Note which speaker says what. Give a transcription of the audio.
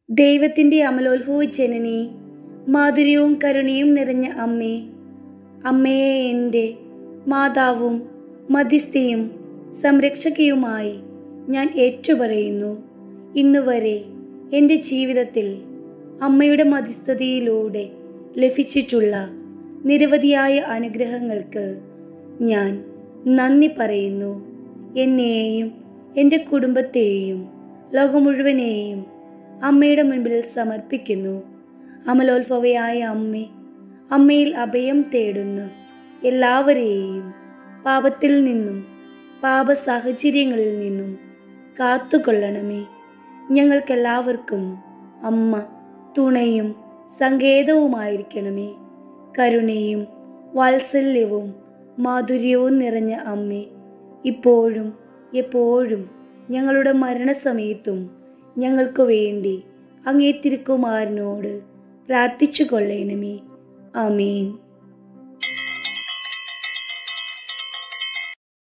Speaker 1: ദൈവത്തിൻ്റെ അമലോത്ഭവ ജനനി മാധുര്യവും കരുണയും നിറഞ്ഞ അമ്മേ അമ്മയെ എൻ്റെ മാതാവും മധ്യസ്ഥയും സംരക്ഷകയുമായി ഞാൻ ഏറ്റുപറയുന്നു ഇന്നുവരെ എൻ്റെ ജീവിതത്തിൽ അമ്മയുടെ മധ്യസ്ഥതയിലൂടെ ലഭിച്ചിട്ടുള്ള നിരവധിയായ അനുഗ്രഹങ്ങൾക്ക് ഞാൻ നന്ദി പറയുന്നു എന്നെയും എൻ്റെ കുടുംബത്തെയും ലോകം മുഴുവനെയും അമ്മയുടെ മുൻപിൽ സമർപ്പിക്കുന്നു അമലോത്ഭവയായ അമ്മേ അമ്മയിൽ അഭയം തേടുന്ന എല്ലാവരെയും പാപത്തിൽ നിന്നും പാപ സാഹചര്യങ്ങളിൽ നിന്നും കാത്തുകൊള്ളണമേ ഞങ്ങൾക്കെല്ലാവർക്കും അമ്മ തുണയും സങ്കേതവുമായിരിക്കണമേ കരുണയും വാത്സല്യവും മാധുര്യവും നിറഞ്ഞ അമ്മേ ഇപ്പോഴും എപ്പോഴും ഞങ്ങളുടെ മരണസമയത്തും ഞങ്ങൾക്ക് വേണ്ടി അങ്ങേ തിരുക്കുമാരനോട് പ്രാർത്ഥിച്ചു കൊള്ളണമേ ആമീൻ